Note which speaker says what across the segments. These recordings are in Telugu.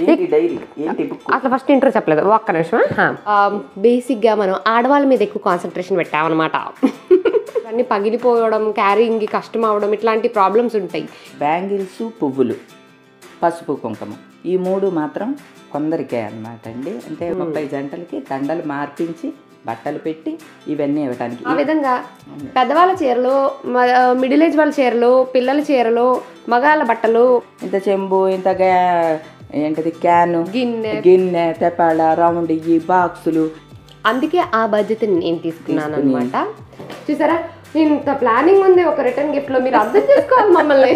Speaker 1: ఏంటి డైరీ ఏంటి బుక్
Speaker 2: అట్లా ఫస్ట్ ఇంట్రో చెప్పలేదు ఒక్క నిమిషం బేసిక్గా మనం ఆడవాళ్ళ మీద ఎక్కువ కాన్సన్ట్రేషన్ పెట్టామన్నమాట అన్నీ పగిలిపోవడం క్యారింగ్ కష్టం అవడం ఇట్లాంటి ప్రాబ్లమ్స్ ఉంటాయి
Speaker 1: బ్యాంగిల్స్ పువ్వులు పసుపు కుంకుమ ఈ మూడు మాత్రం కొందరికే అన్నమాట అండి అంటే ముప్పై జంటలకి దండలు మార్పించి బట్టలు పెట్టి ఇవన్నీ ఇవ్వడానికి
Speaker 2: ఆ విధంగా పెద్దవాళ్ళ చీరలు మిడిల్ ఏజ్ వాళ్ళ చీరలు పిల్లల చీరలు మగాళ్ళ బట్టలు
Speaker 1: ఇంత చెంబు ఇంత గా- ఏంటిది క్యాను
Speaker 2: గిన్నె
Speaker 1: గిన్నె తెపాల రౌండ్ ఈ బాక్సులు
Speaker 2: అందుకే ఆ బాధ్యతని నేను తీసుకున్నాను అనమాట చూసారా ఇంత ప్లానింగ్ ఉంది ఒక రిటర్న్ గిఫ్ట్ లో మీరు అర్థం చేసుకోవాలి మమ్మల్ని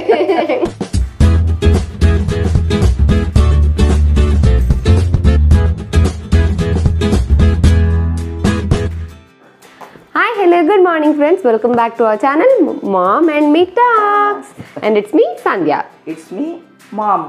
Speaker 2: hi hello good morning friends welcome back to our channel mom and me talks and it's me Sandhya
Speaker 1: it's me mom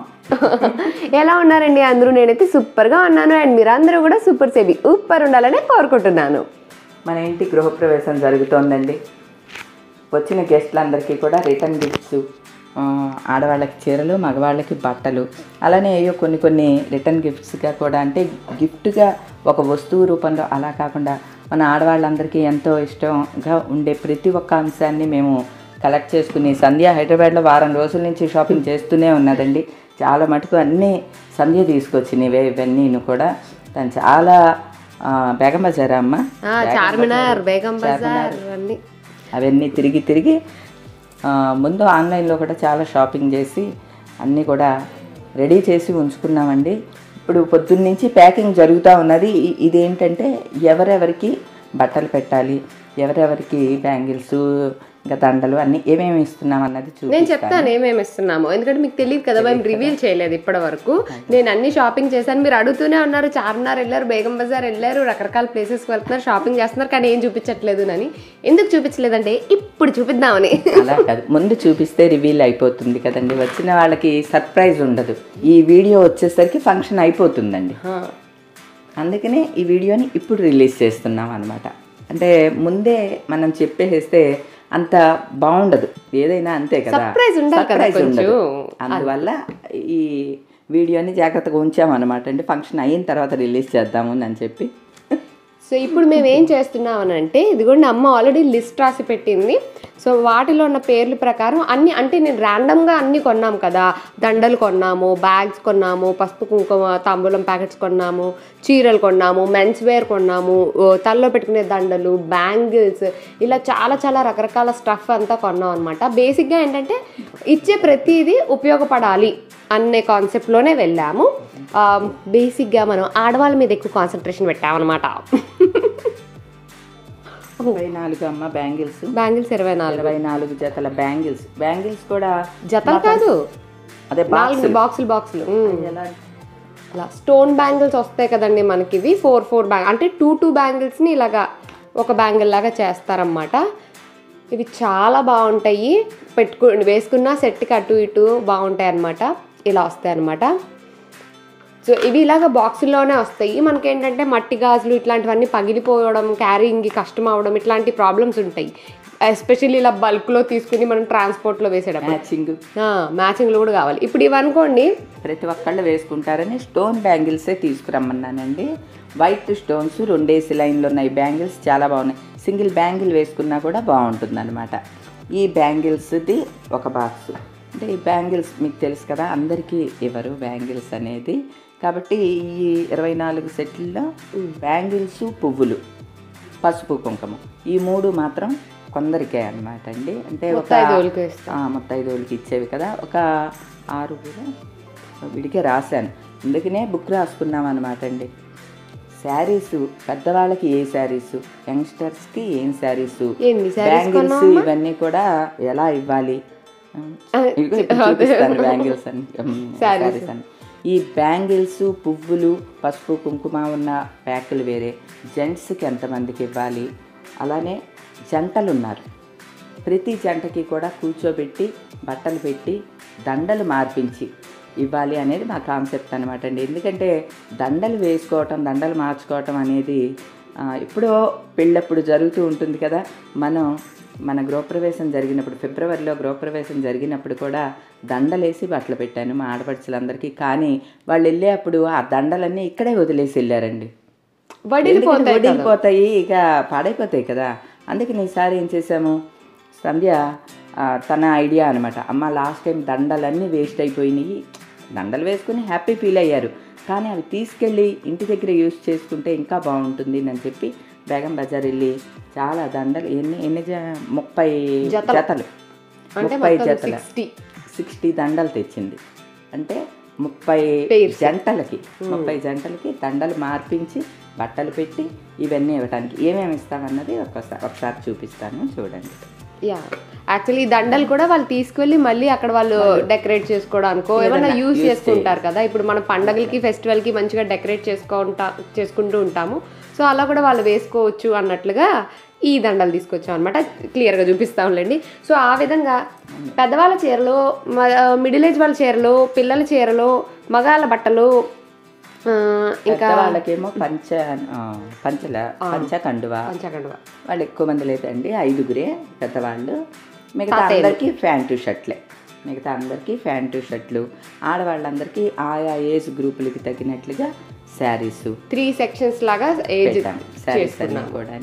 Speaker 2: ఎలా ఉన్నారండి అందరూ నేనైతే సూపర్గా ఉన్నాను అండ్ మీరందరూ కూడా సూపర్ సేవి సూపర్ ఉండాలని కోరుకుంటున్నాను
Speaker 1: మన ఇంటి గృహప్రవేశం జరుగుతోందండి వచ్చిన గెస్ట్లందరికీ కూడా రిటర్న్ గిఫ్ట్స్ ఆ, ఆడవాళ్ళకి చీరలు మగవాళ్ళకి బట్టలు అలానే అయ్యో కొన్ని కొన్ని రిటర్న్ గిఫ్ట్స్గా కూడా అంటే గిఫ్ట్గా ఒక వస్తువు రూపంలో అలా కాకుండా మన ఆడవాళ్ళందరికీ ఎంతో ఇష్టంగా ఉండే ప్రతి ఒక్క అంశాన్ని మేము కలెక్ట్ చేసుకుని సంధ్య హైదరాబాద్లో వారం రోజుల నుంచి షాపింగ్ చేస్తూనే ఉన్నదండి చాలా మటుకు అన్నీ సంధ్య తీసుకొచ్చినవే ఇవన్నీ కూడా తను చాలా ఆ, బేగం బజారా అమ్మ
Speaker 2: ఆ, చార్మినార్ బేగం బజార్ అన్ని
Speaker 1: అవన్నీ తిరిగి తిరిగి ఆ, ముందు ఆన్లైన్లో కూడా చాలా షాపింగ్ చేసి అన్నీ కూడా రెడీ చేసి ఉంచుకున్నామండి ఇప్పుడు పొద్దున్నుంచి ప్యాకింగ్ జరుగుతూ ఉన్నది ఇ- ఇదేంటంటే ఎవరెవరికి బట్టలు పెట్టాలి ఎవరెవరికి బ్యాంగిల్స్ ఇంకా దండలు అన్నీ ఏమేమి ఇస్తున్నాం అన్నది చూ
Speaker 2: నేను చెప్తాను ఏమేమి ఇస్తున్నాము ఎందుకంటే మీకు తెలియదు కదా మేము రివీల్ చేయలేదు ఇప్పటి వరకు నేను అన్ని షాపింగ్ చేశాను మీరు అడుగుతూనే ఉన్నారు చార్మినార్ వెళ్ళారు బేగం బజార్ వెళ్ళారు రకరకాల ప్లేసెస్కి వెళ్తున్నారు షాపింగ్ చేస్తున్నారు కానీ ఏం చూపించట్లేదు అని ఎందుకు చూపించలేదంటే ఇప్పుడు చూపిద్దామని
Speaker 1: అలా కాదు ముందు చూపిస్తే రివీల్ అయిపోతుంది కదండి వచ్చిన వాళ్ళకి సర్ప్రైజ్ ఉండదు ఈ వీడియో వచ్చేసరికి ఫంక్షన్ అయిపోతుందండి అందుకనే ఈ వీడియోని ఇప్పుడు రిలీజ్ చేస్తున్నాం అనమాట అంటే ముందే మనం చెప్పేస్తే అంత బాగుండదు ఏదైనా అంతే కదా
Speaker 2: Surprise ఉండాలి కదా
Speaker 1: Surprise ఉండదు.
Speaker 2: కొంచెం.
Speaker 1: అందువల్ల ఈ వీడియోని జాగ్రత్తగా ఉంచామన్నమాట అంటే ఫంక్షన్ అయిన తర్వాత రిలీజ్ చేద్దాము అని చెప్పి
Speaker 2: సో ఇప్పుడు మేము ఏం చేస్తున్నాం అని అంటే ఇదిగోండి అమ్మ ఆల్రెడీ లిస్ట్ రాసి పెట్టింది సో వాటిలో ఉన్న పేర్ల ప్రకారం అన్ని అంటే నేను ర్యాండమ్గా అన్ని కొన్నాం కదా దండలు కొన్నాము బ్యాగ్స్ కొన్నాము పసుపు కుంకుమ తాంబూలం ప్యాకెట్స్ కొన్నాము చీరలు కొన్నాము మెన్స్ వేర్ కొన్నాము ఓ, తలలో పెట్టుకునే దండలు బ్యాంగిల్స్ ఇలా చాలా చాలా రకరకాల స్టఫ్ అంతా కొన్నాం అనమాట బేసిక్గా ఏంటంటే ఇచ్చే ప్రతిదీ ఉపయోగపడాలి అనే కాన్సెప్ట్లోనే వెళ్ళాము ఆ, బేసిక్గా మనం ఆడవాళ్ళ మీద ఎక్కువ కాన్సన్ట్రేషన్ పెట్టామన్నమాట
Speaker 1: ఇరవై నాలుగు అమ్మ బ్యాంగిల్స్
Speaker 2: బ్యాంగిల్స్ ఇరవై నాలుగు
Speaker 1: ఇరవై నాలుగు జతల బ్యాంగిల్స్ బ్యాంగిల్స్ కూడా
Speaker 2: జతలు కాదు
Speaker 1: అదే
Speaker 2: నాలుగు బాక్సులు బాక్సులు ఉమ్.
Speaker 1: ఎలా
Speaker 2: ఇలా స్టోన్ బ్యాంగిల్స్ వస్తాయి కదండి మనకి ఇవి ఫోర్ ఫోర్ బ్యాంగ్ అంటే టూ టూ బ్యాంగిల్స్ని ఇలాగా ఒక బ్యాంగిల్ లాగా చేస్తారన్నమాట ఇవి చాలా బాగుంటాయి పెట్టుకు వేసుకున్న సెట్కి అటు ఇటు బాగుంటాయి అన్నమాట ఇలా వస్తాయి అన్నమాట సో ఇవి ఇలాగ బాక్సుల్లోనే వస్తాయి మనకేంటంటే మట్టి గాజులు ఇట్లాంటివన్నీ పగిలిపోవడం క్యారింగ్కి కష్టం అవడం ఇట్లాంటి ప్రాబ్లమ్స్ ఉంటాయి ఎస్పెషల్లీ ఇలా బల్క్లో తీసుకుని మనం ట్రాన్స్పోర్ట్లో వేసేటప్పుడు
Speaker 1: మ్యాచింగ్
Speaker 2: మ్యాచింగ్లు కూడా కావాలి ఇప్పుడు ఇవనుకోండి
Speaker 1: ప్రతి ఒక్కళ్ళు వేసుకుంటారని స్టోన్ బ్యాంగిల్సే తీసుకురమ్మన్నానండి వైట్ స్టోన్స్ రెండేసి లైన్లు ఉన్నాయి బ్యాంగిల్స్ చాలా బాగున్నాయి సింగిల్ బ్యాంగిల్ వేసుకున్నా కూడా బాగుంటుంది అనమాట ఈ బ్యాంగిల్స్ది ఒక బాక్స్ అంటే ఈ బ్యాంగిల్స్ మీకు తెలుసు కదా అందరికీ ఇవ్వరు బ్యాంగిల్స్ అనేది కాబట్టి ఈ ఇరవై నాలుగు సెట్లలో బ్యాంగిల్స్ పువ్వులు పసుపు కుంకుమ ఈ మూడు మాత్రం కొందరికే అనమాట అండి అంటే ఒక
Speaker 2: ముత్తైదువులకు ఇస్తాం.
Speaker 1: ఆ, ముత్తైదువులకి ఇచ్చేవి కదా ఒక ఆరుగురు వీడికే రాశాను అందుకనే బుక్ రాసుకున్నాం అనమాట అండి శారీస్ పెద్దవాళ్ళకి ఏ శారీస్ యంగ్స్టర్స్కి ఏం శారీస్
Speaker 2: ఎన్ని sarees
Speaker 1: బ్యాంగిల్స్ ఇవన్నీ కూడా ఎలా ఇవ్వాలి ఇదిగో ఇప్పుడు చూపిస్తాను బ్యాంగిల్స్ అని శారీస్ అని ఈ బ్యాంగిల్స్ పువ్వులు పసుపు కుంకుమ ఉన్న ప్యాకులు వేరే జెంట్స్కి ఎంతమందికి ఇవ్వాలి అలానే జంటలు ఉన్నారు ప్రతి జంటకి కూడా కూర్చోబెట్టి బట్టలు పెట్టి దండలు మార్పించి ఇవ్వాలి అనేది మా కాన్సెప్ట్ అనమాట అండి ఎందుకంటే దండలు వేసుకోవటం దండలు మార్చుకోవటం అనేది ఆ, ఎప్పుడో పెళ్ళప్పుడు జరుగుతూ ఉంటుంది కదా మనం మన గృహప్రవేశం జరిగినప్పుడు ఫిబ్రవరిలో గృహప్రవేశం జరిగినప్పుడు కూడా దండలేసి బట్టలు పెట్టాను మా ఆడపడుచులందరికీ కానీ వాళ్ళు వెళ్ళే అప్పుడు ఆ దండలన్నీ ఇక్కడే వదిలేసి వెళ్ళారండి ఎందుకంటే వడిలిపోతాయి ఇక పాడైపోతాయి కదా అందుకని ఈసారి ఏం చేసాము సంధ్య ఆ, తన ఐడియా అనమాట అమ్మ లాస్ట్ టైం దండలన్నీ వేస్ట్ అయిపోయినాయి దండలు వేసుకుని హ్యాపీ ఫీల్ అయ్యారు కానీ అవి తీసుకెళ్ళి ఇంటి దగ్గర యూస్ చేసుకుంటే ఇంకా బాగుంటుంది అని చెప్పి బేగం బజార్ వెళ్ళి చాలా దండలు ఎన్ని ఎన్ని జ- ముప్పై జతలు ముప్పై జతలు సిక్స్టీ దండలు తెచ్చింది అంటే ముప్పై జంటలకి ముప్పై జంటలకి దండలు మార్పించి బట్టలు పెట్టి ఇవన్నీ ఇవ్వడానికి ఏమేమి ఇస్తామన్నది ఒకసారి ఒకసారి చూపిస్తాను చూడండి
Speaker 2: యా యాక్చువల్లీ ఈ దండలు కూడా వాళ్ళు తీసుకెళ్ళి మళ్ళీ అక్కడ వాళ్ళు డెకరేట్ చేసుకోవడానికో ఏమైనా యూజ్ చేసుకుంటారు కదా ఇప్పుడు మన పండగలకి ఫెస్టివల్కి మంచిగా డెకరేట్ చేసుకుంటా చేసుకుంటూ ఉంటాము సో అలా కూడా వాళ్ళు వేసుకోవచ్చు అన్నట్లుగా ఈ దండలు తీసుకొచ్చాం అనమాట క్లియర్గా చూపిస్తాంలేండి సో ఆ విధంగా పెద్దవాళ్ళ చీరలు మిడిల్ ఏజ్ వాళ్ళ చీరలు పిల్లల చీరలు మగాళ్ళ బట్టలు ఆ, ఇంకా
Speaker 1: వాళ్ళకేమో పంచ ఆ, పంచల పంచ కండువా
Speaker 2: పంచకండువ
Speaker 1: వాళ్ళు ఎక్కువ మంది లేదండి ఐదుగురే పెద్దవాళ్ళు మిగతా అందరికీ ప్యాంటు షర్ట్లే మిగతా అందరికీ ప్యాంటు షర్ట్లు ఆడవాళ్ళందరికీ ఆయా ఏజ్ గ్రూపులకి తగినట్లుగా శారీసు
Speaker 2: త్రీ సెక్షన్స్ లాగా ఏజ్
Speaker 1: పెట్టాం శారీస్ అన్నీ కూడా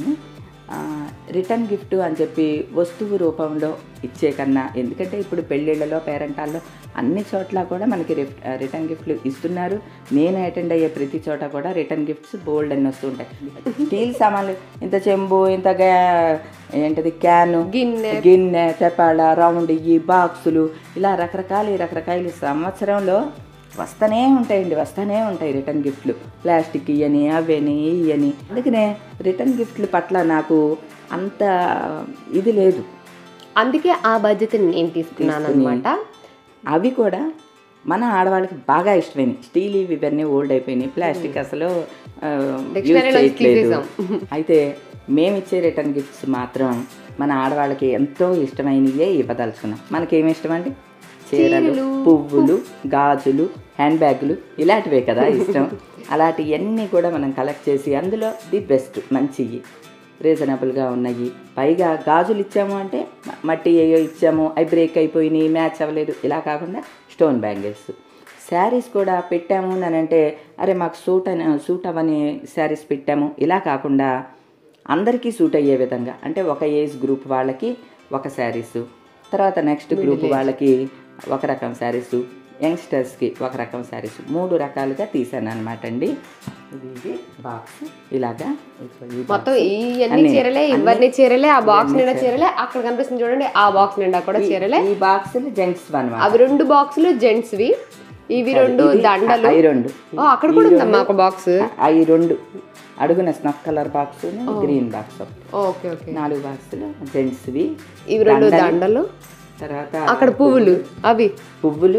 Speaker 1: రిటర్న్ గిఫ్ట్ అని చెప్పి వస్తువు రూపంలో ఇచ్చే కన్నా ఎందుకంటే ఇప్పుడు పెళ్ళిళ్ళలో పేరెంటాల్లో అన్ని చోట్ల కూడా మనకి రిటర్న్ గిఫ్ట్లు ఇస్తున్నారు నేను అటెండ్ అయ్యే ప్రతి చోట కూడా రిటర్న్ గిఫ్ట్స్ బోల్డ్ అన్ని వస్తుంటాయి స్టీల్ సామాన్లు ఇంత చెంబు ఇంత గా- ఏంటది క్యాను
Speaker 2: గిన్నె
Speaker 1: గిన్నె తెపాళ రౌండ్ ఇవి బాక్సులు ఇలా రకరకాల రకరకాల సంవత్సరంలో వస్తూనే ఉంటాయండి వస్తూనే ఉంటాయి రిటర్న్ గిఫ్ట్లు ప్లాస్టిక్ ఇయని అవని ఇయని అందుకనే రిటర్న్ గిఫ్ట్ల పట్ల నాకు అంత ఇది లేదు
Speaker 2: అందుకే ఆ బడ్జెట్ నేను తీసుకున్నాను అనమాట
Speaker 1: అవి కూడా మన ఆడవాళ్ళకి బాగా ఇష్టమైనవి స్టీల్ ఇవి ఇవన్నీ ఓల్డ్ అయిపోయినాయి ప్లాస్టిక్ అసలు ఆ, యూజ్ చేయట్లేదు అయితే మేమిచ్చే రిటర్న్ గిఫ్ట్స్ మాత్రం మన ఆడవాళ్ళకి ఎంతో ఇష్టమైనవే ఇవ్వదలుచుకున్నాం మనకేమి ఇష్టం అండి చీరలు పువ్వులు గాజులు హ్యాండ్ బ్యాగులు ఇలాంటివే కదా ఇష్టం అలాంటివన్నీ కూడా మనం కలెక్ట్ చేసి అందులో ది బెస్ట్ మంచివి రీజనబుల్గా ఉన్నాయి పైగా గాజులు ఇచ్చాము అంటే మ- మట్టి ఏయో ఇచ్చాము అవి బ్రేక్ అయిపోయినాయి మ్యాచ్ అవ్వలేదు ఇలా కాకుండా స్టోన్ బ్యాంగిల్స్ శారీస్ కూడా పెట్టాము అని అంటే అరే మాకు సూట్ అని సూట్ అవ్వని శారీస్ పెట్టాము ఇలా కాకుండా అందరికీ సూట్ అయ్యే విధంగా అంటే ఒక ఏజ్ గ్రూప్ వాళ్ళకి ఒక శారీసు తర్వాత నెక్స్ట్ గ్రూప్ వాళ్ళకి ఒక రకం శారీసు యంగ్స్టర్స్కి ఒక రకం శారీస్ మూడు రకాలుగా తీసాను అనమాట అండి ఇది ఇది బాక్స్ ఇలాగా ఇదిగో ఈ box.
Speaker 2: మొత్తం ఈ అన్ని చీరలే ఇవన్నీ చీరలే ఆ బాక్స్ నిండా చీరలే అక్కడ కనిపిస్తుంది చూడండి ఆ బాక్స్ నిండా కూడా చీరలే
Speaker 1: ఈ బాక్సులు జెంట్స్ అనమాట
Speaker 2: అవి రెండు బాక్సులు జెంట్స్ వి ఇవి రెండు దండలు
Speaker 1: అవి రెండు
Speaker 2: ఓ అక్కడ కూడా ఉందమ్మా ఒక బాక్స్
Speaker 1: అవి రెండు అడుగున snuff colour box green box
Speaker 2: okay okay
Speaker 1: నాలుగు బాక్సులు జెంట్స్వి
Speaker 2: ఇవి రెండు దండలు
Speaker 1: తర్వాత
Speaker 2: అక్కడ పువ్వులు అవి
Speaker 1: పువ్వులు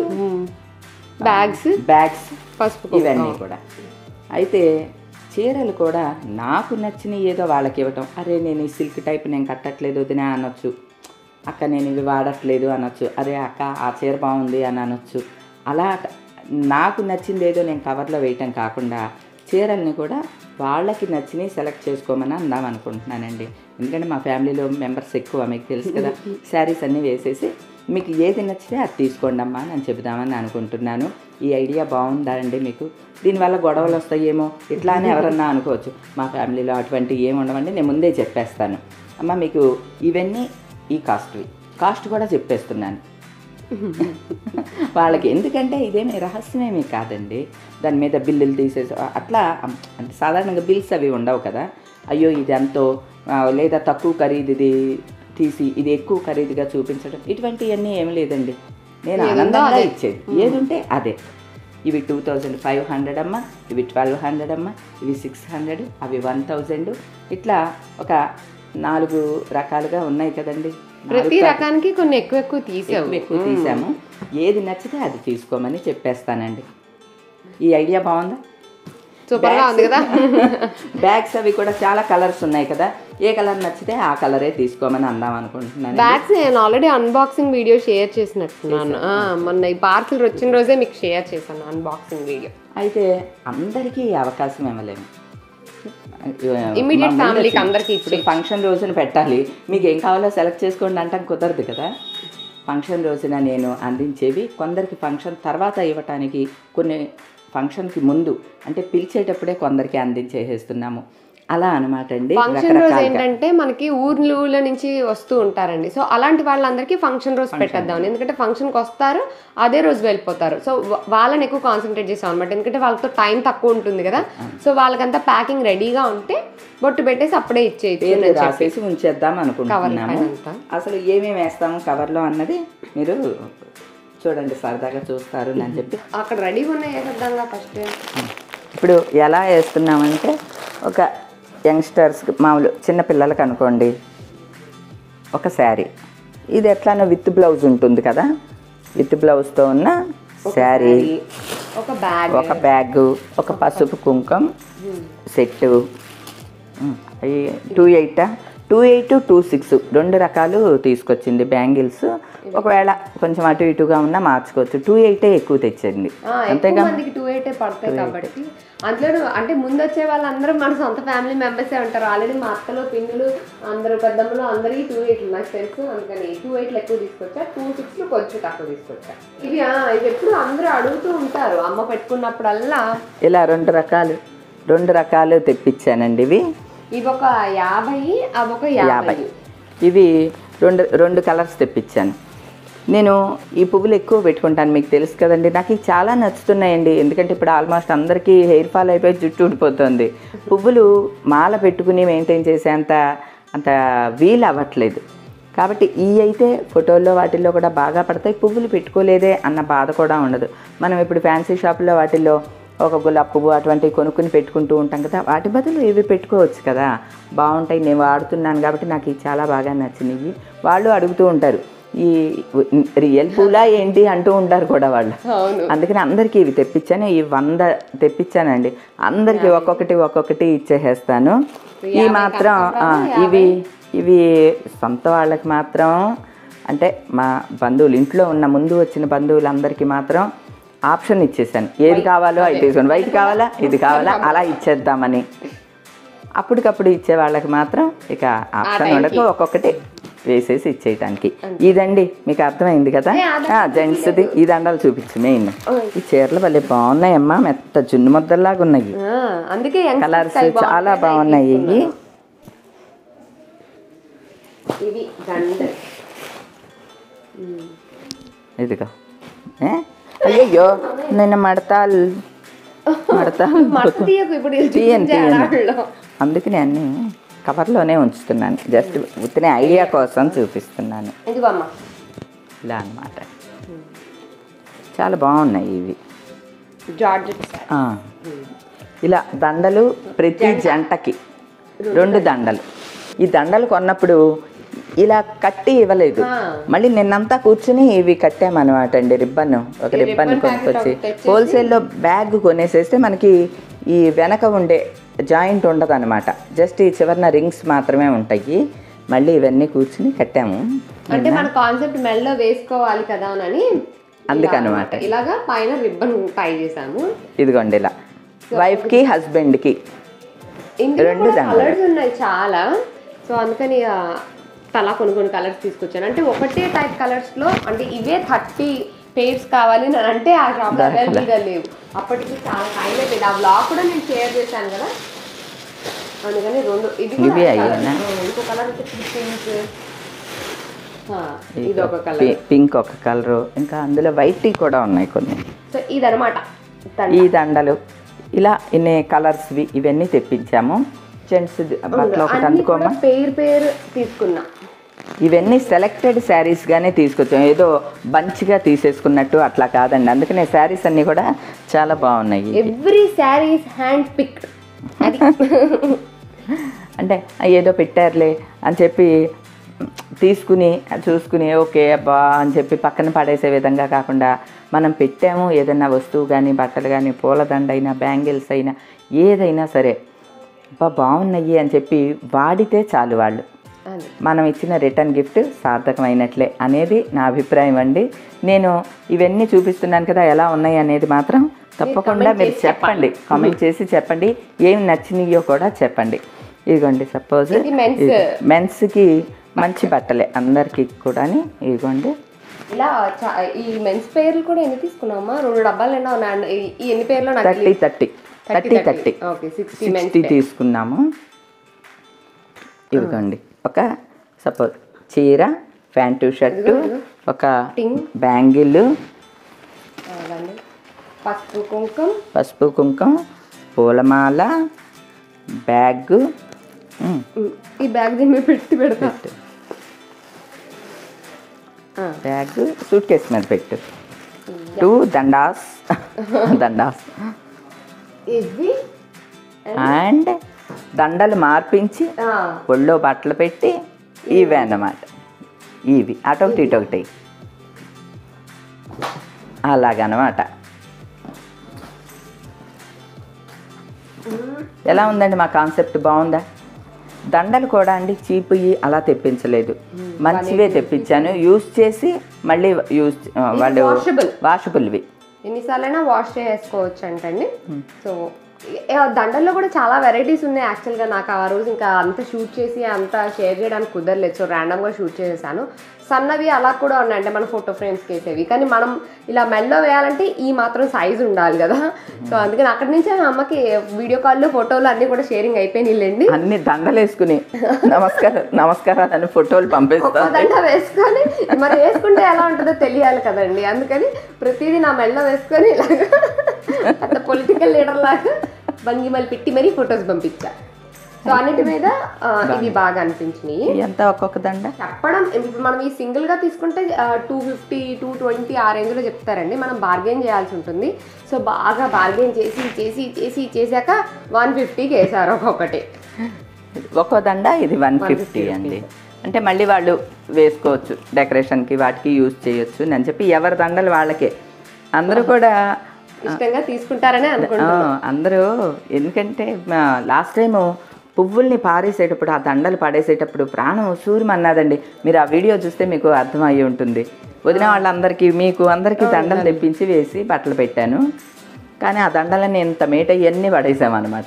Speaker 2: బ్యాగ్స్
Speaker 1: బ్యాగ్స్
Speaker 2: పసుపు
Speaker 1: ఇవన్నీ కూడా అయితే చీరలు కూడా నాకు నచ్చిన ఏదో వాళ్ళకి ఇవ్వటం అరే నేను ఈ సిల్క్ టైప్ నేను కట్టట్లేదు వదినా అనొచ్చు అక్క నేను ఇవి వాడట్లేదు అనొచ్చు అరే అక్క ఆ చీర బాగుంది అని అనొచ్చు అలా నాకు నచ్చింది ఏదో నేను కవర్లో వేయటం కాకుండా చీరల్ని కూడా వాళ్ళకి నచ్చినవి సెలెక్ట్ చేసుకోమని అందాం అనుకుంటున్నానండి ఎందుకంటే మా ఫ్యామిలీలో మెంబర్స్ ఎక్కువ మీకు తెలుసు కదా శారీస్ అన్నీ వేసేసి మీకు ఏది నచ్చితే అది తీసుకోండి అమ్మా అని చెబుదామని అనుకుంటున్నాను ఈ ఐడియా బాగుందా అండి మీకు దీనివల్ల గొడవలు వస్తాయేమో ఇట్లా అని ఎవరన్నా అనుకోవచ్చు మా ఫ్యామిలీలో అటువంటి ఏమి ఉండవండి నేను ముందే చెప్పేస్తాను అమ్మ మీకు ఇవన్నీ ఈ కాస్ట్వి కాస్ట్ కూడా చెప్పేస్తున్నాను వాళ్ళకి ఎందుకంటే ఇదేమి రహస్యమేమీ కాదండి దాని మీద బిల్లులు తీసేసి అట్లా అం- అంటే సాధారణంగా బిల్స్ అవి ఉండవు కదా అయ్యో ఇది ఎంతో ఆ, లేదా తక్కువ ఖరీదుది తీసి ఇది ఎక్కువ ఖరీదుగా చూపించడం ఇటువంటివన్నీ ఏమి లేదండి నేను ఆనందంగా ఇచ్చేది ఏది ఉంటే అదే ఇవి టూ థౌజండ్ ఫైవ్ హండ్రెడ్ అమ్మ ఇవి ట్వెల్వ్ హండ్రెడ్ అమ్మ ఇవి సిక్స్ హండ్రెడ్ అవి వన్ థౌజండ్ ఇట్లా ఒక నాలుగు రకాలుగా ఉన్నాయి కదండి
Speaker 2: ప్రతి రకానికి కొన్ని ఎక్కువ ఎక్కువ తీసావు
Speaker 1: ఎక్కువ ఎక్కువ తీసాము ఏది నచ్చితే అది తీసుకోమని చెప్పేస్తానండి ఈ ఐడియా బాగుందా
Speaker 2: సూపర్ గా ఉంది కదా
Speaker 1: బ్యాగ్స్ అవి కూడా చాలా కలర్స్ ఉన్నాయి కదా ఏ కలర్ నచ్చితే ఆ కలరే తీసుకోమని అందాం అనుకుంటున్నాను
Speaker 2: బ్యాగ్స్ నేను ఆల్రెడీ అన్బాక్సింగ్ వీడియో షేర్ చేసినట్టున్నాను ఆ, మొన్న ఈ పార్సల్ వచ్చిన రోజే మీకు షేర్ చేశాను అన్బాక్సింగ్ వీడియో
Speaker 1: అయితే అందరికీ ఈ అవకాశం ఇవ్వలేము
Speaker 2: Immediate
Speaker 1: మా ముందు
Speaker 2: family కి
Speaker 1: వచ్చింది.
Speaker 2: అందరికీ
Speaker 1: ఇప్పుడు ఫంక్షన్ రోజున పెట్టాలి మీకు ఏం కావాలో సెలెక్ట్ చేసుకోండి అంటాం కుదరదు కదా ఫంక్షన్ రోజున నేను అందించేవి కొందరికి ఫంక్షన్ తర్వాత ఇవ్వటానికి కొన్ని ఫంక్షన్కి ముందు అంటే పిలిచేటప్పుడే కొందరికి అందించేసేస్తున్నాము అలా అనమాట అండి
Speaker 2: ఫంక్షన్ రోజు
Speaker 1: రకరకాలుగా
Speaker 2: ఏంటంటే మనకి ఊర్ల నుంచి వస్తూ ఉంటారండి సో అలాంటి వాళ్ళందరికీ ఫంక్షన్ రోజు పెట్టేద్దాం ఎందుకంటే ఫంక్షన్కి వస్తారు అదే రోజు వెళ్ళిపోతారు సో వా- వాళ్ళని ఎక్కువ కాన్సన్ట్రేట్ చేసాం అనమాట ఎందుకంటే వాళ్ళతో టైం తక్కువ ఉంటుంది కదా సో వాళ్ళకంతా ప్యాకింగ్ రెడీగా ఉంటే బొట్టు పెట్టేసి అప్పుడే ఇచ్చేయచ్చు
Speaker 1: పేర్లు రాసేసి ఉంచేద్దాం అనుకుంటున్నాము
Speaker 2: పైనంతా.
Speaker 1: అసలు ఏమేమి వేస్తాము కవర్లో అన్నది మీరు చూడండి సరదాగా చూస్తారు అని చెప్పి
Speaker 2: అక్కడ రెడీగా ఉన్నాయి వేసేద్దాంగా ఫస్ట్
Speaker 1: ఇప్పుడు ఎలా వేస్తున్నామంటే ఒక యంగ్స్టర్స్ మామూలు చిన్న పిల్లలకి అనుకోండి ఒక శారీ ఇది ఎట్లానో విత్ బ్లౌజ్ ఉంటుంది కదా విత్ బ్లౌజ్తో ఉన్న శారీ
Speaker 2: ఒక బ్యాగ్
Speaker 1: ఒక బ్యాగ్ ఒక పసుపు కుంకం సెట్టు టూ ఎయిటా టూ ఎయిట్ టూ సిక్స్ రెండు రకాలు తీసుకొచ్చింది బ్యాంగిల్స్ ఒకవేళ కొంచెం అటు ఇటుగా ఉన్నా మార్చుకోవచ్చు టూ ఎయిటే ఎక్కువ తెచ్చింది
Speaker 2: ఆ, ఎక్కువ మందికి టూ ఎయిట్ పడతాయి కాబట్టి అందులో అంటే ముందు వచ్చే వాళ్ళందరూ మన సొంత ఫ్యామిలీ మెంబర్సే ఉంటారు ఆల్రెడీ మా అత్తలు పిన్నులు అందరూ పెద్దమ్మలు అందరికీ టూ ఎయిట్లు నాకు తెలుసు అందుకని టూ ఎయిట్లు ఎక్కువ తీసుకొచ్చా టూ సిక్స్లు కొంచెం తక్కువ తీసుకొచ్చా ఇవి ఆ, ఇవి ఎప్పుడు అందరూ అడుగుతూ ఉంటారు అమ్మ పెట్టుకున్నప్పుడల్లా
Speaker 1: ఇలా రెండు రకాలు రెండు రకాలు తెప్పించానండి ఇవి
Speaker 2: ఇవి ఒక యాభై అవి ఒక యాభై
Speaker 1: యాభై ఇవి రెండు రెండు కలర్స్ తెప్పించాను నేను ఈ పువ్వులు ఎక్కువ పెట్టుకుంటాను మీకు తెలుసు కదండి నాకు ఇవి చాలా నచ్చుతున్నాయండి ఎందుకంటే ఇప్పుడు ఆల్మోస్ట్ అందరికీ హెయిర్ ఫాల్ అయిపోయి జుట్టు ఊడిపోతుంది పువ్వులు మాల పెట్టుకుని మెయింటైన్ చేసేంత అంత వీలు అవ్వట్లేదు కాబట్టి ఈ అయితే ఫోటోల్లో వాటిల్లో కూడా బాగా పడతాయి పువ్వులు పెట్టుకోలేదే అన్న బాధ కూడా ఉండదు మనం ఇప్పుడు ఫ్యాన్సీ షాపుల్లో వాటిల్లో ఒక గులాబ్ పువ్వు అటువంటివి కొనుక్కుని పెట్టుకుంటూ ఉంటాం కదా వాటి బదులు ఇవి పెట్టుకోవచ్చు కదా బాగుంటాయి నేను వాడుతున్నాను కాబట్టి నాకు ఇవి చాలా బాగా నచ్చినాయి వాళ్ళు అడుగుతూ ఉంటారు ఈ రియల్ పూలా ఏంటి అంటూ ఉంటారు కూడా వాళ్ళు
Speaker 2: అవును
Speaker 1: అందుకని అందరికీ ఇవి తెప్పించాను ఈ వంద తెప్పించానండి అందరికీ ఒక్కొక్కటి ఒక్కొక్కటి ఇచ్చేసేస్తాను ఈ మాత్రం ఆ, ఇవి ఇవి సొంత వాళ్ళకి మాత్రం అంటే మా బంధువులు ఇంట్లో ఉన్న ముందు వచ్చిన బంధువులందరికీ మాత్రం ఆప్షన్ ఇచ్చేసాను ఏది కావాలో అది తీసుకోండి వైట్ కావాలా ఇది కావాలా అలా ఇచ్చేద్దామని అప్పటికప్పుడు ఇచ్చే వాళ్ళకి మాత్రం ఇక ఆప్షన్ ఉండదు ఒక్కొక్కటి వేసేసి ఇచ్చేయటానికి ఇదండి మీకు అర్థమైంది కదా జెంట్స్ది ఈ దండాలు చూపించు మెయిన్ ఈ చీరలు భలే బాగున్నాయమ్మా మెత్త జున్ను ముద్దల్లాగా ఉన్నాయి
Speaker 2: ఆ, అందుకే youngsters
Speaker 1: కలర్స్
Speaker 2: అవి
Speaker 1: చాలా
Speaker 2: బాగుంటాయి,
Speaker 1: బాగున్నాయి ఇవి
Speaker 2: ఇవి దండ
Speaker 1: ఇదిగో ఏ? అయ్యయ్యో నిన్న మడతాలు మడతాలు
Speaker 2: మడత తీయకు ఇప్పుడు ఇది
Speaker 1: తీయను
Speaker 2: చూపించే
Speaker 1: తీయను
Speaker 2: ఆడవాళ్ళు.
Speaker 1: అందుకని అన్నీ కవర్లోనే ఉంచుతున్నాను జస్ట్ ఉత్తినే ఐడియా కోసం చూపిస్తున్నాను
Speaker 2: ఇదిగో అమ్మ
Speaker 1: ఇలా అన్నమాట చాలా బాగున్నాయి ఇవి
Speaker 2: జార్జెట్
Speaker 1: ఆ. ఇలా దండలు ప్రతి జంటకి రెండు దండలు ఈ దండలు కొన్నప్పుడు ఇలా కట్టి ఇవ్వలేదు
Speaker 2: ఆ.
Speaker 1: మళ్ళీ నిన్నంతా కూర్చుని ఇవి కట్టామన్నమాట అండి రిబ్బన్ ఒక
Speaker 2: ఈ
Speaker 1: రిబ్బన్
Speaker 2: ribbon packet
Speaker 1: కొనుక్కొచ్చి
Speaker 2: ఒకటి తెచ్చేసి-
Speaker 1: హోల్సేల్లో బ్యాగ్ కొనేసేస్తే మనకి ఈ వెనక ఉండే జాయింట్ ఉండదు అనమాట జస్ట్ ఈ చివరన రింగ్స్ మాత్రమే ఉంటాయి మళ్ళీ ఇవన్నీ కూర్చుని కట్టాము
Speaker 2: అంటే మన కాన్సెప్ట్ మెల్లో వేసుకోవాలి కదా అని
Speaker 1: అందుకనమాట
Speaker 2: ఇలాగా పైన రిబ్బన్ టై చేసాము
Speaker 1: ఇదిగోండి ఇలా వైఫ్కి హస్బెండ్కి
Speaker 2: ఇందులో
Speaker 1: రెండు
Speaker 2: కూడా
Speaker 1: దండలు.
Speaker 2: కలర్స్ ఉన్నాయి చాలా సో అందుకని ఆ, తలా కొన్ని కొన్ని కలర్స్ తీసుకొచ్చాను అంటే ఒకటే టైప్ కలర్స్ లో అంటే ఇవే థర్టీ పేర్స్ కావాలి అని అంటే ఆ షాప్ అవైలబుల్ గా లేవు అప్పటికి చాలా టైం అయిపోయింది ఆ బ్లాగ్ కూడా నేను షేర్ చేశాను కదా అందుకని రెండు ఇది కూడా
Speaker 1: ఇవి
Speaker 2: colour.
Speaker 1: అయ్యేనా?
Speaker 2: ఆ, ఇంకో కలర్ పింక్ ఇది ఒక కలర్
Speaker 1: పి- పింక్ ఒక కలరు ఇంకా అందులో వైట్ కూడా ఉన్నాయి కొన్ని
Speaker 2: సో ఇదనమాట
Speaker 1: ఈ దండలు ఇలా ఇన్ని కలర్స్వి ఇవన్నీ తెప్పించాము జెంట్స్ బట్టలు ఒకటి
Speaker 2: అన్ని కూడా
Speaker 1: అందుకోమా
Speaker 2: పేరు పేరు తీసుకున్నా
Speaker 1: ఇవన్నీ సెలెక్టెడ్ శారీస్గానే తీసుకొచ్చాం ఏదో బంచ్గా తీసేసుకున్నట్టు అట్లా కాదండి అందుకనే శారీస్ అన్నీ కూడా చాలా బాగున్నాయి
Speaker 2: every sari is hand picked అది
Speaker 1: అంటే ఏదో పెట్టారులే అని చెప్పి తీసుకుని చూసుకుని ఓకే అబ్బా అని చెప్పి పక్కన పడేసే విధంగా కాకుండా మనం పెట్టాము ఏదైనా వస్తువు కానీ బట్టలు కానీ పూలదండ అయినా బ్యాంగిల్స్ అయినా ఏదైనా సరే అబ్బా బాగున్నాయి అని చెప్పి వాడితే చాలు వాళ్ళు
Speaker 2: అది
Speaker 1: మనం ఇచ్చిన రిటర్న్ గిఫ్ట్ సార్థకమైనట్లే అనేది నా అభిప్రాయం అండి నేను ఇవన్నీ చూపిస్తున్నాను కదా ఎలా ఉన్నాయి అనేది మాత్రం తప్పకుండా
Speaker 2: comment
Speaker 1: మీరు
Speaker 2: చేసి
Speaker 1: చెప్పండి కామెంట్ చేసి చెప్పండి ఏం నచ్చినాయో కూడా చెప్పండి ఇదిగోండి సపోజ్
Speaker 2: ఇది men's.
Speaker 1: మెన్స్కి మంచి బట్టలే అందరికి కూడా ఇదిగోండి
Speaker 2: ఇలా చా- ఈ మెన్స్ పేర్లు కూడా ఎన్ని తీసుకున్నామా రెండు డబ్బాలు ఎన్నో ఉన్నాయండి ఈ- ఈ ఎన్ని పేర్లు నాకు
Speaker 1: thirty thirty thirty thirty
Speaker 2: okay sixty men's
Speaker 1: sixty తీసుకున్నాము ఇదిగోండి ఒక సపోజ్ చీర ప్యాంటు షర్టు ఒక
Speaker 2: టింగ్
Speaker 1: బ్యాంగిల్
Speaker 2: అలాగే పసుపు కుంకుమ
Speaker 1: పసుపు కుంకుమ పూలమాల బ్యాగ్ ఉమ్,
Speaker 2: ఉమ్, ఈ బ్యాగ్ దీని మీద పెట్టి పెడతా
Speaker 1: పెట్టు
Speaker 2: ఆ.
Speaker 1: బ్యాగ్ సూట్ కేసు మీద పెట్టు టూ దండాస్ దండాస్
Speaker 2: ఇవి
Speaker 1: అండ్ దండలు మార్పించి
Speaker 2: ఆ,
Speaker 1: ఒళ్ళో బట్టలు పెట్టి ఇవే అన్నమాట ఇవి అటొకటి ఇటొకటి అలాగనమాట ఎలా ఉందండి మా కాన్సెప్ట్ బాగుందా దండలు కూడా అండి చీపుయి అలా తెప్పించలేదు మంచివే తెప్పించాను యూస్ చేసి మళ్ళీ యూస్ వాళ్ళు
Speaker 2: washable.
Speaker 1: వాషబుల్వి
Speaker 2: ఎన్నిసార్లైనా వాష్ చేసుకోవచ్చు అంటండి సో ఏ- ఆ దండల్లో కూడా చాలా వెరైటీస్ ఉన్నాయి యాక్చువల్గా నాకు ఆ రోజు ఇంకా అంత షూట్ చేసి అంత షేర్ చేయడానికి కుదరలేదు సో ర్యాండమ్గా షూట్ చేసేసాను సన్నవి అలా కూడా ఉన్నాయి అంటే మన ఫోటో ఫ్రేమ్స్కి వేసేవి కానీ మనం ఇలా మెల్లో వేయాలంటే ఈ మాత్రం సైజ్ ఉండాలి కదా సో అందుకని అక్కడి నుంచే మా అమ్మకి వీడియో కాల్లో ఫోటోలు అన్నీ కూడా షేరింగ్ అయిపోయినాయిలేండి
Speaker 1: అన్ని దండలు వేసుకుని నమస్కారం నమస్కారాలు అని ఫోటోలు
Speaker 2: ఒక్కో
Speaker 1: పంపిస్తాను
Speaker 2: దండ వేసుకొని మరి వేసుకుంటే ఎలా ఉంటుందో తెలియాలి కదండి అందుకని ప్రతిదీ నా మెళ్ళ వేసుకొని ఇలాగా అంత పొలిటికల్ లీడర్ లాగా భంగిమలు పెట్టి మరీ ఫొటోస్ పంపించా సో అన్నిటి మీద ఆ, ఇవి బాగా అనిపించినాయి
Speaker 1: ఎంత ఒక్కొక్క దండ
Speaker 2: చెప్పడం ఇప్పుడు మనం ఈ సింగిల్ గా తీసుకుంటే టూ ఫిఫ్టీ టూ ట్వంటీ ఆ రేంజ్ లో చెప్తారండి మనం బార్గెన్ చేయాల్సి ఉంటుంది సో బాగా బార్గెన్ చేసి చేసి చేసి చేశాక వన్ ఫిఫ్టీకి వేసారు ఒక్కొక్కటి
Speaker 1: ఒక్కో దండ ఇది వన్ ఫిఫ్టీ అండి అంటే మళ్ళీ వాళ్ళు వేసుకోవచ్చు డెకరేషన్కి వాటికి యూజ్ చేయొచ్చు అని చెప్పి ఎవరి దండలు వాళ్ళకే అందరూ కూడా
Speaker 2: ఇష్టంగా తీసుకుంటారనే
Speaker 1: ఆ,
Speaker 2: అనుకుంటున్నాను
Speaker 1: అందరూ ఎందుకంటే లాస్ట్ టైము పువ్వుల్ని పారేసేటప్పుడు ఆ దండలు పడేసేటప్పుడు ప్రాణం సూర్యమన్నదండి మీరు ఆ వీడియో చూస్తే మీకు అర్థమయ్యి ఉంటుంది వదిన వాళ్ళందరికీ మీకు అందరికీ దండలు తెప్పించి వేసి బట్టలు పెట్టాను కానీ ఆ దండలని ఇంత మేట ఇవన్నీ పడేసామన్నమాట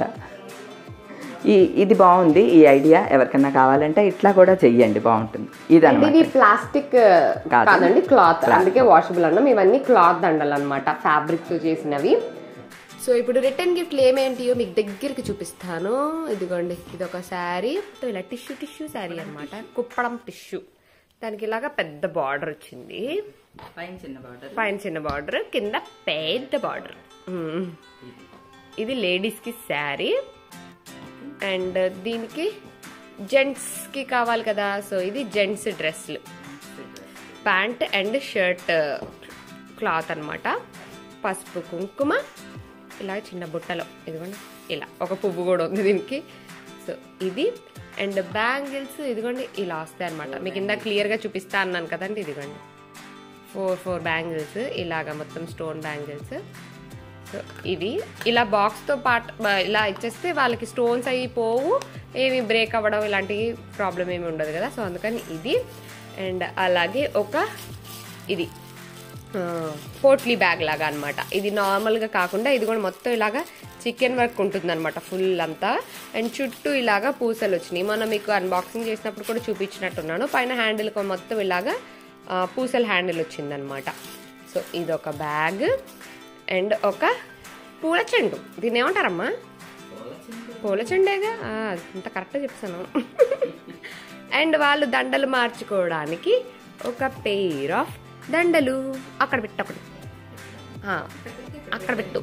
Speaker 1: ఈ ఇది బాగుంది ఈ ఐడియా ఎవరికైనా కావాలంటే ఇట్లా కూడా చెయ్యండి బాగుంటుంది
Speaker 2: అంటే
Speaker 1: ఇదన్నమాట
Speaker 2: ఇది ప్లాస్టిక్
Speaker 1: కాదు.
Speaker 2: కాదండి క్లాత్ అందుకే వాషబుల్ అన్నాం ఇవన్నీ క్లాత్ దండలు అనమాట ఫ్యాబ్రిక్ తో చేసినవి సో ఇప్పుడు రిటర్న్ గిఫ్ట్లు ఏమేంటియో మీకు దగ్గరికి చూపిస్తాను ఇదిగోండి ఇది ఒక శారీ ఇలా టిష్యూ టిష్యూ శారీ అన్నమాట కుప్పడం టిష్యూ దానికి ఇలాగా పెద్ద బార్డర్ వచ్చింది
Speaker 1: పైన చిన్న బార్డర్
Speaker 2: పైన చిన్న బార్డర్ కింద పెద్ద బార్డర్ ఇది లేడీస్ కి శారీ అండ్ దీనికి జెంట్స్ కి కావాలి కదా సో ఇది జెంట్స్ డ్రెస్లు ప్యాంట్ అండ్ షర్ట్ క్లాత్ అన్నమాట పసుపు కుంకుమ ఇలా చిన్న బుట్టలో ఇదిగోండి ఇలా ఒక పువ్వు కూడా ఉంది దీనికి సో ఇది అండ్ బ్యాంగిల్స్ ఇదిగోండి ఇలా వస్తాయి అనమాట మీకు ఇందాక క్లియర్గా చూపిస్తా అన్నాను కదండి ఇదిగోండి ఫోర్ ఫోర్ బ్యాంగిల్స్ ఇలాగా మొత్తం స్టోన్ బ్యాంగిల్స్ సో ఇవి ఇలా బాక్స్తో పాటు బ- ఇలా ఇచ్చేస్తే వాళ్ళకి స్టోన్స్ అవి పోవు ఏమి బ్రేక్ అవ్వడం ఇలాంటి ప్రాబ్లం ఏమి ఉండదు కదా సో అందుకని ఇది అండ్ అలాగే ఒక ఇది ఆ, పోట్లీ బ్యాగ్ లాగా అన్నమాట ఇది నార్మల్గా కాకుండా ఇది కూడా మొత్తం ఇలాగా చికెన్ వర్క్ ఉంటుంది అనమాట ఫుల్ అంతా అండ్ చుట్టూ ఇలాగా పూసలు వచ్చినాయి మనం మీకు అన్బాక్సింగ్ చేసినప్పుడు కూడా చూపించినట్టున్నాను పైన హ్యాండిల్ మొత్తం ఇలాగా ఆ, పూసల హ్యాండిల్ వచ్చిందనమాట సో ఇది ఒక బ్యాగ్ అండ్ ఒక పూల చెండు దీన్ని ఏమంటారమ్మా పూల చెండేగా ఆ, ఇంత కరెక్ట్గా చెప్తాను అండ్ వాళ్ళు దండలు మార్చుకోవడానికి ఒక పెయిర్ ఆఫ్ దండలు అక్కడ పెట్టు ఒకటి ఆ, అక్కడ పెట్టు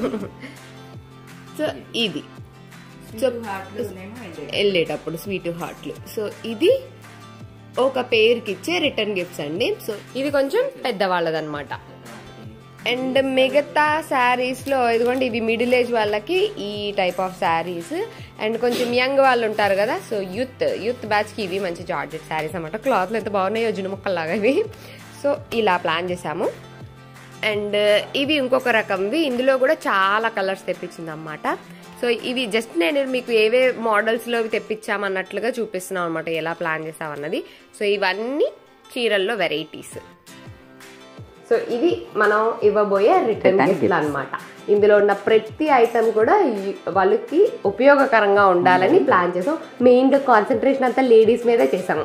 Speaker 2: సో ఇది సో వెళ్ళేటప్పుడు స్వీట్ హార్ట్లు సో ఇది ఒక పేరుకి ఇచ్చే రిటర్న్ గిఫ్ట్స్ అండి సో ఇది కొంచెం పెద్దవాళ్ళదన్నమాట అండ్ మిగతా శారీస్ లో ఇదిగోండి ఇవి మిడిల్ ఏజ్ వాళ్ళకి ఈ టైప్ ఆఫ్ శారీస్ అండ్ కొంచెం యంగ్ వాళ్ళు ఉంటారు కదా సో యూత్ యూత్ బ్యాచ్ కి ఇవి మంచి జార్జెట్ శారీస్ అనమాట క్లాత్లు ఎంత బాగున్నాయో జును ముక్కల్లాగా ఇవి సో ఇలా ప్లాన్ చేసాము అండ్ ఇవి ఇంకొక రకంవి ఇందులో కూడా చాలా కలర్స్ తెప్పించింది అనమాట సో ఇవి జస్ట్ నేను మీకు ఏవే మోడల్స్లో తెప్పించామన్నట్లుగా చూపిస్తున్నాం అనమాట ఎలా ప్లాన్ చేసామన్నది సో ఇవన్నీ చీరల్లో వెరైటీస్ సో ఇది మనం ఇవ్వబోయే రిటర్న్
Speaker 1: Return
Speaker 2: గిఫ్ట్లు అన్నమాట ఇందులో ఉన్న ప్రతి ఐటమ్ కూడా ఈ- వాళ్ళకి ఉపయోగకరంగా ఉండాలని ప్లాన్ చేసాం మెయిన్గా కాన్సన్ట్రేషన్ అంతా లేడీస్ మీదే చేసాము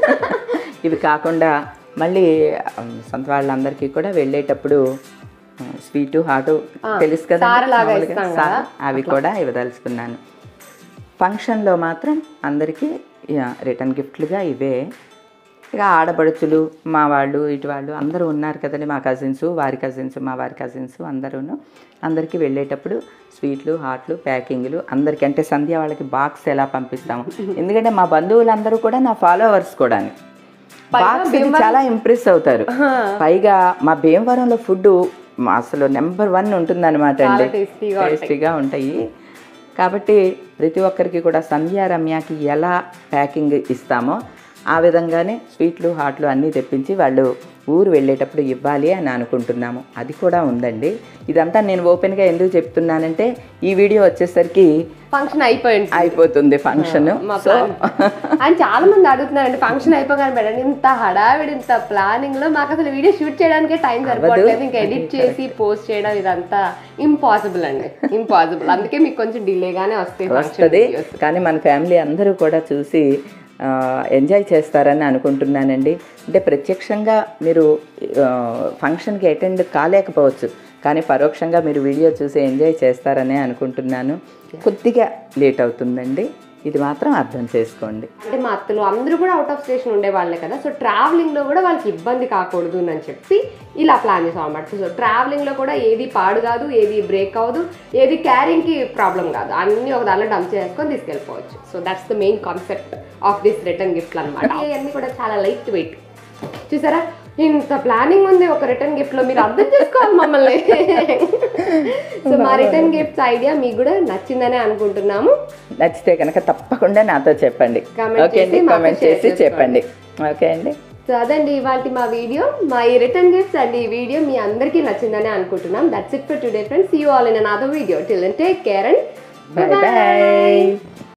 Speaker 1: ఇవి కాకుండా మళ్ళీ ఉమ్, సొంత వాళ్ళందరికీ కూడా వెళ్ళేటప్పుడు స్వీటు హాటు తెలుసు కదా
Speaker 2: సారలాగా
Speaker 1: మామూలుగా
Speaker 2: ఇస్తాం
Speaker 1: సార,
Speaker 2: కదా,
Speaker 1: అవి కూడా ఇవ్వదలుచుకున్నాను ఫంక్షన్లో మాత్రం అందరికీ రిటర్న్ గిఫ్ట్లుగా ఇవే ఇక ఆడపడుచులు మా వాళ్ళు ఇటు వాళ్ళు అందరూ ఉన్నారు కదండి మా కజిన్స్ వారి కజిన్స్ మా వారి కజిన్స్ అందరూను అందరికీ వెళ్ళేటప్పుడు స్వీట్లు హాట్లు ప్యాకింగ్లు అందరికీ అంటే సంధ్య వాళ్ళకి బాక్స్ ఎలా పంపిస్తాము ఎందుకంటే మా బంధువులందరూ కూడా నా ఫాలోవర్స్ కూడా బాక్స్ చాలా ఇంప్రెస్ అవుతారు పైగా మా భీమవరంలో ఫుడ్ అసలు నెంబర్ వన్ ఉంటుందన్నమాట అండి
Speaker 2: టేస్టీగా
Speaker 1: టేస్టీగా ఉంటాయి కాబట్టి ప్రతి ఒక్కరికి కూడా సంధ్యా రమ్యకి ఎలా ప్యాకింగ్ ఇస్తామో ఆ విధంగానే స్వీట్లు హాట్లు అన్నీ తెప్పించి వాళ్ళు ఊరు వెళ్ళేటప్పుడు ఇవ్వాలి అని అనుకుంటున్నాము అది కూడా ఉందండి ఇదంతా నేను ఓపెన్గా ఎందుకు చెప్తున్నానంటే ఈ వీడియో వచ్చేసరికి
Speaker 2: ఫంక్షన్ అయిపోయింది
Speaker 1: అయిపోతుంది ఫంక్షన్
Speaker 2: మా
Speaker 1: సో
Speaker 2: అని చాలా మంది అడుగుతున్నారండి ఫంక్షన్ అయిపోగానే మేడం ఇంత హడావిడి ఇంత ప్లానింగ్ లో మాకు అసలు వీడియో షూట్ చేయడానికే టైం సరిపోవట్లేదు ఇంకా ఎడిట్ చేసి పోస్ట్ చేయడం ఇదంతా ఇంపాసిబుల్ అండి ఇంపాసిబుల్ అందుకే మీకు కొంచెం డిలేగానే వస్తాయి ఫంక్షన్
Speaker 1: వస్తుంది కానీ మన ఫ్యామిలీ అందరూ కూడా చూసి ఆ, ఎంజాయ్ చేస్తారని అనుకుంటున్నానండి అంటే ప్రత్యక్షంగా మీరు ఆ, ఫంక్షన్కి అటెండ్ కాలేకపోవచ్చు కానీ పరోక్షంగా మీరు వీడియో చూసి ఎంజాయ్ చేస్తారనే అనుకుంటున్నాను కొద్దిగా లేట్ అవుతుందండి ఇది మాత్రం అర్థం చేసుకోండి
Speaker 2: అంటే మా అత్తలు అందరూ కూడా అవుట్ ఆఫ్ స్టేషన్ ఉండే వాళ్ళే కదా సో ట్రావెలింగ్ లో కూడా వాళ్ళకి ఇబ్బంది కాకూడదు అని చెప్పి ఇలా ప్లాన్ చేసాం అన్నమాట సో ట్రావెలింగ్ లో కూడా ఏది పాడు కాదు ఏది బ్రేక్ అవ్వదు ఏది క్యారింగ్ కి ప్రాబ్లం కాదు అన్ని ఒక దానిలో డంప్ చేసుకొని తీసుకెళ్ళిపోవచ్చు so that's the main concept of this return gift అనమాట ఇవన్నీ కూడా చాలా లైట్ వెయిట్ చూసారా ఇంత ప్లానింగ్ ఉంది ఒక రిటర్న్ గిఫ్ట్ లో మీరు అర్థం చేసుకోవాలి మమ్మల్ని సో మా రిటర్న్ గిఫ్ట్స్ ఐడియా మీకు కూడా నచ్చిందనే అనుకుంటున్నాము
Speaker 1: నచ్చితే కనుక తప్పకుండా నాతో చెప్పండి
Speaker 2: Comment
Speaker 1: ఓకే అండి
Speaker 2: చేసి మాతో
Speaker 1: కామెంట్
Speaker 2: share
Speaker 1: చేసి చెప్పండి ఓకే అండి
Speaker 2: సో అదండి ఇవాళ మా వీడియో మా ఈ రిటర్న్ గిఫ్ట్స్ అండ్ ఈ వీడియో మీ అందరికీ నచ్చిందని అనుకుంటున్నాం that's it for today friends you all in another video till take care and
Speaker 1: bye bye